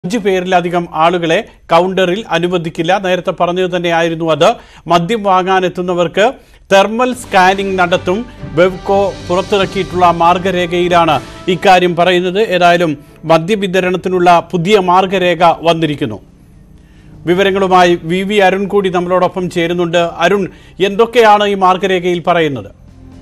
അഞ്ചു പേരിലധികം ആളുകളെ കൗണ്ടറിൽ അനുവദിക്കില്ല നേരത്തെ പറഞ്ഞത് തന്നെയായിരുന്നു അത് മദ്യം വാങ്ങാനെത്തുന്നവർക്ക് തെർമൽ സ്കാനിംഗ് നടത്തും ബെവ്കോ പുറത്തിറക്കിയിട്ടുള്ള മാർഗരേഖയിലാണ് ഇക്കാര്യം പറയുന്നത് ഏതായാലും മദ്യവിതരണത്തിനുള്ള പുതിയ മാർഗരേഖ വന്നിരിക്കുന്നു വിവരങ്ങളുമായി വി വി അരുൺ കൂടി നമ്മളോടൊപ്പം ചേരുന്നുണ്ട് അരുൺ എന്തൊക്കെയാണ് ഈ മാർഗരേഖയിൽ പറയുന്നത്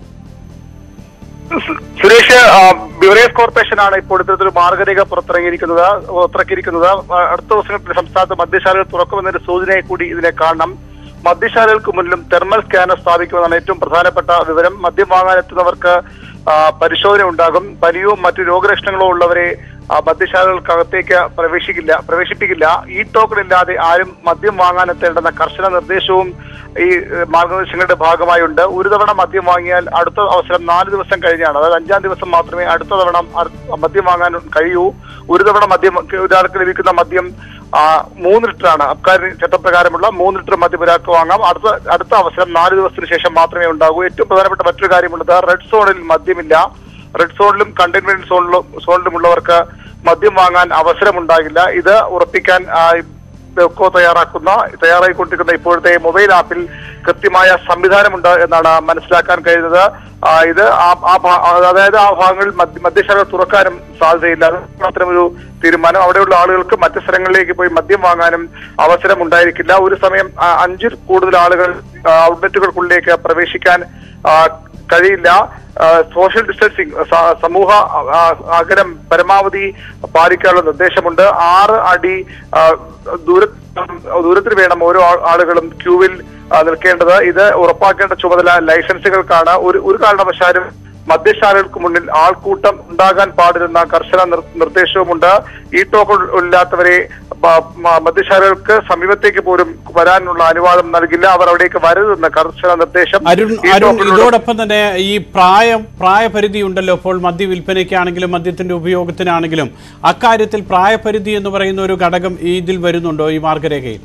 സു- സുരേഷ് ആ, ബിവറേജ് കോർപ്പറേഷനാണ് ഇപ്പോൾ ഇത്തരത്തിലൊരു മാർഗരേഖ പുറത്തിറങ്ങിയിരിക്കുന്നത് പുറത്തിറക്കിയിരിക്കുന്നത് ആ, അടുത്ത ദിവസങ്ങളിൽ സംസ്ഥാനത്ത് മദ്യശാലകൾ തുറക്കുമെന്നൊരു സൂചനയെ കൂടി ഇതിനെ കാണണം മദ്യശാലകൾക്ക് മുന്നിലും തെർമൽ സ്കാനർ സ്ഥാപിക്കുമെന്നാണ് ഏറ്റവും പ്രധാനപ്പെട്ട വിവരം മദ്യം വാങ്ങാനെത്തുന്നവർക്ക് ആ, പരിശോധന ഉണ്ടാകും പനിയോ മറ്റു രോഗലക്ഷണങ്ങളോ ഉള്ളവരെ ആ, മദ്യശാലകൾക്കകത്തേക്ക് പ്രവേശിക്കില്ല പ്രവേശിപ്പിക്കില്ല ഈ ടോക്കൺ ഇല്ലാതെ ആരും മദ്യം വാങ്ങാനെത്തേണ്ടെന്ന കർശന നിർദ്ദേശവും ഈ ഏഹ്, മാർഗനിർദ്ദേശങ്ങളുടെ ഭാഗമായുണ്ട് ഒരു തവണ മദ്യം വാങ്ങിയാൽ അടുത്ത അവസരം നാല് ദിവസം കഴിഞ്ഞാണ് അതായത് അഞ്ചാം ദിവസം മാത്രമേ അടുത്ത തവണ അർ- മദ്യം വാങ്ങാൻ കഴിയൂ ഒരു തവണ മദ്യം ഒരാൾക്ക് ലഭിക്കുന്ന മദ്യം ആ, മൂന്ന് ലിറ്ററാണ് അബ്കാരി ചട്ടപ്രകാരമുള്ള മൂന്ന് ലിറ്റർ മദ്യം ഒരാൾക്ക് വാങ്ങാം അടുത്ത അടുത്ത അവസരം നാല് ദിവസത്തിന് ശേഷം മാത്രമേ ഉണ്ടാകൂ ഏറ്റവും പ്രധാനപ്പെട്ട മറ്റൊരു കാര്യമുള്ളത് റെഡ് സോണിൽ മദ്യമില്ല റെഡ് സോണിലും കണ്ടെയ്ൻമെന്റ് സോണിലും സോണിലുമുള്ളവർക്ക് മദ്യം വാങ്ങാൻ അവസരമുണ്ടാകില്ല ഇത് ഉറപ്പിക്കാൻ ആ, ബെവ്കോ തയ്യാറാക്കുന്ന തയ്യാറായിക്കൊണ്ടിരിക്കുന്ന ഇപ്പോഴത്തെ മൊബൈൽ ആപ്പിൽ കൃത്യമായ സംവിധാനമുണ്ട് എന്നാണ് മനസ്സിലാക്കാൻ കഴിയുന്നത് ആ, ഇത് ആ- ആ ഭാ- അതായത് ആ ഭാഗങ്ങളിൽ മദ്യ- മദ്യശാല തുറക്കാനും സാധ്യതയില്ല അത് അത്തരമൊരു തീരുമാനം അവിടെയുള്ള ആളുകൾക്ക് മറ്റു സ്ഥലങ്ങളിലേക്ക് പോയി മദ്യം വാങ്ങാനും അവസരം ഉണ്ടായിരിക്കില്ല ഒരു സമയം ആ, അഞ്ചിൽ കൂടുതൽ ആളുകൾ ആ, ഔട്ട്ലെറ്റുകൾക്കുള്ളിലേക്ക് പ്രവേശിക്കാൻ ആ, കഴിയില്ല ആ, സോഷ്യൽ ഡിസ്റ്റൻസിങ് സ- സമൂഹ ആ, അകലം പരമാവധി പാലിക്കാനുള്ള നിർദ്ദേശമുണ്ട് ആറ് അടി ആ, ദൂര ദൂരത്തിൽ വേണം ഓരോ ആ- ആളുകളും ക്യൂവിൽ ആ, നിൽക്കേണ്ടത് ഇത് ഉറപ്പാക്കേണ്ട ചുമതല ലൈസൻസുകൾക്കാണ് ഒരു ഒരു കാരണവശാലും മദ്യശാലകൾക്ക് മുന്നിൽ ആൾക്കൂട്ടം ഉണ്ടാകാൻ പാടില്ലെന്ന കർശന നിർ- നിർദ്ദേശവുമുണ്ട് ഈ ടോക്കൺ ഇല്ലാത്തവരെ മ- മ- മദ്യശാലകൾക്ക് സമീപത്തേക്ക് പോലും വരാനുള്ള അനുവാദം നൽകില്ല അവർ അവിടേക്ക് വരരുതെന്ന കർശന നിർദ്ദേശം അരുൺ ഈ അരുൺ ടോക്കണിലൂടെ ഇതോടൊപ്പം തന്നെ ഈ പ്രായം പ്രായപരിധി ഉണ്ടല്ലോ ഇപ്പോൾ മദ്യ വിൽപ്പനയ്ക്കാണെങ്കിലും മദ്യത്തിന്റെ ഉപയോഗത്തിനാണെങ്കിലും അക്കാര്യത്തിൽ പ്രായപരിധി എന്ന് പറയുന്ന ഒരു ഘടകം ഇതിൽ വരുന്നുണ്ടോ ഈ മാർഗരേഖയിൽ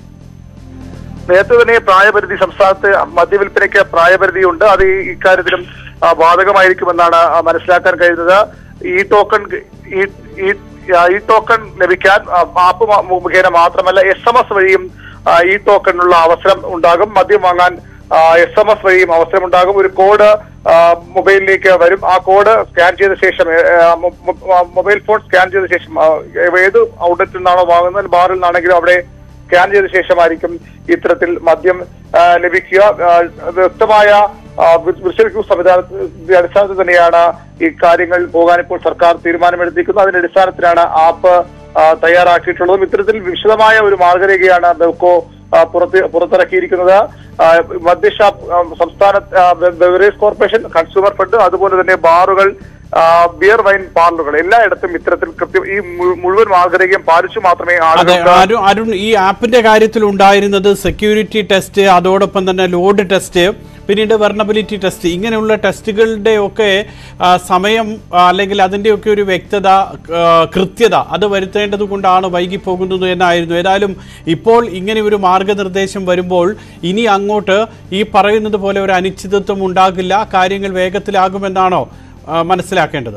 നേരത്തെ തന്നെ പ്രായപരിധി സംസ്ഥാനത്ത് മദ്യവിൽപ്പനയ്ക്ക് പ്രായപരിധിയുണ്ട് അത് ഈ ഇക്കാര്യത്തിലും ആ, ബാധകമായിരിക്കുമെന്നാണ് ആ, മനസ്സിലാക്കാൻ കഴിയുന്നത് ഈ ടോക്കൺ ഈ ഈ- ആ, ഈ ടോക്കൺ ലഭിക്കാൻ ആ, ആപ്പ് മ- മുഖേന മാത്രമല്ല എസ് എം എസ് വഴിയും ആ, ഈ ടോക്കണിനുള്ള അവസരം ഉണ്ടാകും മദ്യം വാങ്ങാൻ എസ് എം എസ് വഴിയും അവസരമുണ്ടാകും ഒരു കോഡ് ആ, മൊബൈലിലേക്ക് വരും ആ കോഡ് സ്കാൻ ചെയ്ത ശേഷം ഏ, ആ, മൊ- മൊ- മൊബൈൽ ഫോൺ സ്കാൻ ചെയ്ത ശേഷം ആ, ഏത് ഔട്ട്ലെറ്റിൽ നിന്നാണോ വാങ്ങുന്നത് ബാറിൽ നിന്നാണെങ്കിലും അവിടെ സ്കാൻ ചെയ്ത ശേഷമായിരിക്കും ഇത്തരത്തിൽ മദ്യം ആ, ലഭിക്കുക ആ, വ്യക്തമായ ആ, വി- വിർച്വൽ ക്യൂ സംവിധാനത്തിന്റെ അടിസ്ഥാനത്തിൽ തന്നെയാണ് ഈ കാര്യങ്ങൾ പോകാൻ ഇപ്പോൾ സർക്കാർ തീരുമാനമെടുത്തിരിക്കുന്നത് അതിന്റെ അടിസ്ഥാനത്തിലാണ് ആപ്പ് ആ, തയ്യാറാക്കിയിട്ടുള്ളതും ഇത്തരത്തിൽ വിശദമായ ഒരു മാർഗരേഖയാണ് ബെവ്കോ ആ, പുറത്ത് പുറത്തിറക്കിയിരിക്കുന്നത് ആ, മദ്യഷാപ്പ് ആ, സംസ്ഥാന ആ, ബെ- ബെവറേജ് കോർപ്പറേഷൻ കൺസ്യൂമർ ഫണ്ട് അതുപോലെ തന്നെ ബാറുകൾ ആ, ബിയർ വൈൻ പാർലറുകൾ എല്ലായിടത്തും ഇത്തരത്തിൽ കൃത്യം ഈ മു- മുഴുവൻ മാർഗരേഖയും പാലിച്ചു മാത്രമേ അതെ ആളുകൾക്ക് അരുൺ അരുൺ ഈ ആപ്പിന്റെ കാര്യത്തിൽ ഉണ്ടായിരുന്നത് സെക്യൂരിറ്റി ടെസ്റ്റ് അതോടൊപ്പം തന്നെ ലോഡ് ടെസ്റ്റ് പിന്നീട് വെർണബിലിറ്റി ടെസ്റ്റ് ഇങ്ങനെയുള്ള ടെസ്റ്റുകളുടെ ഒക്കെ ആ, സമയം ആ, അല്ലെങ്കിൽ അതിൻ്റെയൊക്കെ ഒരു വ്യക്തത ആ, കൃത്യത അത് വരുത്തേണ്ടത് കൊണ്ടാണ് വൈകി പോകുന്നത് എന്നായിരുന്നു ഏതായാലും ഇപ്പോൾ ഇങ്ങനെ ഒരു മാർഗനിർദ്ദേശം വരുമ്പോൾ ഇനി അങ്ങോട്ട് ഈ പറയുന്നത് പോലെ ഒരു അനിശ്ചിതത്വം ഉണ്ടാകില്ല കാര്യങ്ങൾ വേഗത്തിലാകുമെന്നാണോ ആ, മനസ്സിലാക്കേണ്ടത്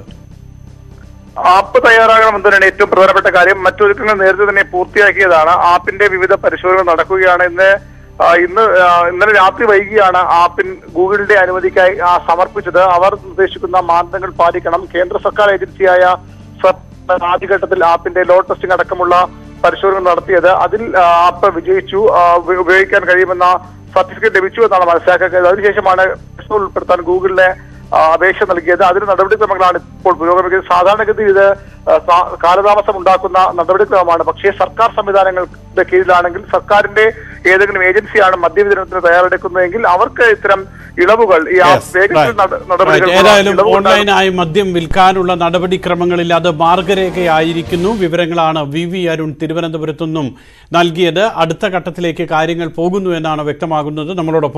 ആപ്പ് തയ്യാറാകണം എന്നതാണ് ഏറ്റവും പ്രധാനപ്പെട്ട കാര്യം മറ്റൊരുക്കങ്ങൾ നേരത്തെ തന്നെ പൂർത്തിയാക്കിയതാണ് ആപ്പിന്റെ വിവിധ പരിശോധനകൾ നടക്കുകയാണ് ഇന്ന് ആ, ഇന്ന് ആ, ഇന്നലെ രാത്രി വൈകിയാണ് ആപ്പിൻ ഗൂഗിളിന്റെ അനുമതിക്കായി ആ, സമർപ്പിച്ചത് അവർ നിർദ്ദേശിക്കുന്ന മാനദണ്ഡങ്ങൾ പാലിക്കണം കേന്ദ്ര സർക്കാർ ഏജൻസിയായ സ്വ- ആദ്യഘട്ടത്തിൽ ആപ്പിന്റെ ലോഡ് ടെസ്റ്റിംഗ് അടക്കമുള്ള പരിശോധന നടത്തിയത് അതിൽ ആ, ആപ്പ് വിജയിച്ചു ആ, ഉപ- ഉപയോഗിക്കാൻ കഴിയുമെന്ന സർട്ടിഫിക്കറ്റ് ലഭിച്ചു എന്നാണ് മനസ്സിലാക്കാൻ കഴിയുന്നത് അതിനുശേഷമാണ് ടെസ്റ്റുകൾ ഉൾപ്പെടുത്താൻ ഗൂഗിളിനെ ആ, അപേക്ഷ നൽകിയത് അതിന് നടപടിക്രമങ്ങളാണ് ഇപ്പോൾ പുരോഗമിക്കുന്നത് സാധാരണഗതിയിൽ ഇത് ആ, സാ- കാലതാമസം ഉണ്ടാക്കുന്ന നടപടിക്രമമാണ് പക്ഷേ സർക്കാർ സംവിധാനങ്ങളുടെ കീഴിലാണെങ്കിൽ സർക്കാരിന്റെ ഏതെങ്കിലും ഏജൻസിയാണ് മദ്യവിതരണത്തിന് തയ്യാറെടുക്കുന്നതെങ്കിൽ അവർക്ക് ഇത്തരം ഇളവുകൾ ഈ ആ Yes, വേഗത്തിൽ right. നട- Right. നടപടികൾ ഏതായാലും ഇളവുണ്ടാകും. ഓൺലൈനായി മദ്യം വിൽക്കാനുള്ള നടപടിക്രമങ്ങളിൽ അത് മാർഗരേഖയായിരിക്കുന്നു വിവരങ്ങളാണ് വി വി അരുൺ തിരുവനന്തപുരത്തുനിന്നും നൽകിയത് അടുത്ത ഘട്ടത്തിലേക്ക് കാര്യങ്ങൾ പോകുന്നു എന്നാണ് വ്യക്തമാകുന്നത് നമ്മളോടൊപ്പം